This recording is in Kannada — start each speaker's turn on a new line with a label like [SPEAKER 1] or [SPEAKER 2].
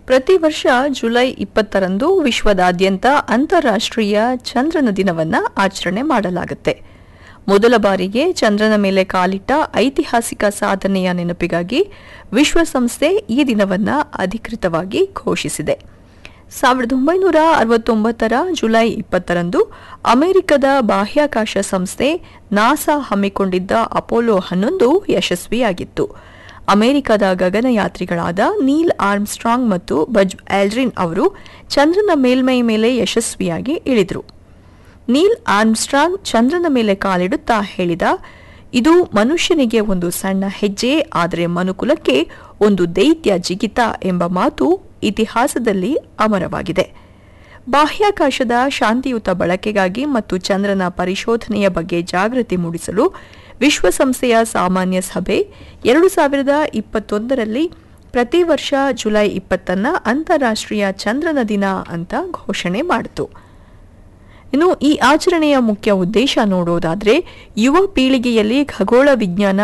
[SPEAKER 1] ಪ್ರತಿ ವರ್ಷ ಜುಲೈ ಇಪ್ಪತ್ತರಂದು ವಿಶ್ವದಾದ್ಯಂತ ಅಂತಾರಾಷ್ಟ್ರೀಯ ಚಂದ್ರನ ದಿನವನ್ನು ಆಚರಣೆ ಮಾಡಲಾಗುತ್ತೆ ಮೊದಲ ಬಾರಿಗೆ ಚಂದ್ರನ ಮೇಲೆ ಕಾಲಿಟ್ಟ ಐತಿಹಾಸಿಕ ಸಾಧನೆಯ ನೆನಪಿಗಾಗಿ ವಿಶ್ವಸಂಸ್ಥೆ ಈ ದಿನವನ್ನು ಅಧಿಕೃತವಾಗಿ ಘೋಷಿಸಿದೆ ಸಾವಿರದ ಒಂಬೈನೂರ ಅರವತ್ತೊಂಬತ್ತರ ಜುಲೈ ಇಪ್ಪತ್ತರಂದು ಅಮೆರಿಕದ ಬಾಹ್ಯಾಕಾಶ ಸಂಸ್ಥೆ ನಾಸಾ ಹಮ್ಮಿಕೊಂಡಿದ್ದ ಅಪೋಲೋ ಹನ್ನೊಂದು ಯಶಸ್ವಿಯಾಗಿತ್ತು ಅಮೆರಿಕದ ಗಗನಯಾತ್ರಿಗಳಾದ ನೀಲ್ ಆರ್ಮ್ಸ್ಟ್ರಾಂಗ್ ಮತ್ತು ಬಜ್ ಆಲ್ಡ್ರಿನ್ ಅವರು ಚಂದ್ರನ ಮೇಲ್ಮೈ ಮೇಲೆ ಯಶಸ್ವಿಯಾಗಿ ಇಳಿದರು ನೀಲ್ ಆರ್ಮ್ಸ್ಟ್ರಾಂಗ್ ಚಂದ್ರನ ಮೇಲೆ ಕಾಲಿಡುತ್ತಾ ಹೇಳಿದ ಇದು ಮನುಷ್ಯನಿಗೆ ಒಂದು ಸಣ್ಣ ಹೆಜ್ಜೆ ಆದರೆ ಮನುಕುಲಕ್ಕೆ ಒಂದು ದೈತ್ಯ ಜಿಗಿತ ಎಂಬ ಮಾತು ಇತಿಹಾಸದಲ್ಲಿ ಅಮರವಾಗಿದೆ ಬಾಹ್ಯಾಕಾಶದ ಶಾಂತಿಯುತ ಬಳಕೆಗಾಗಿ ಮತ್ತು ಚಂದ್ರನ ಪರಿಶೋಧನೆಯ ಬಗ್ಗೆ ಜಾಗೃತಿ ಮೂಡಿಸಲು ವಿಶ್ವಸಂಸ್ಥೆಯ ಸಾಮಾನ್ಯ ಸಭೆ ಎರಡು ಸಾವಿರದ ಇಪ್ಪತ್ತೊಂದರಲ್ಲಿ ಪ್ರತಿ ವರ್ಷ ಜುಲೈ ಇಪ್ಪತ್ತನ್ನ ಅಂತಾರಾಷ್ಟ್ರೀಯ ಚಂದ್ರನ ದಿನ ಅಂತ ಘೋಷಣೆ ಮಾಡಿತು ಇನ್ನು ಈ ಆಚರಣೆಯ ಮುಖ್ಯ ಉದ್ದೇಶ ನೋಡೋದಾದ್ರೆ ಯುವ ಪೀಳಿಗೆಯಲ್ಲಿ ಖಗೋಳ ವಿಜ್ಞಾನ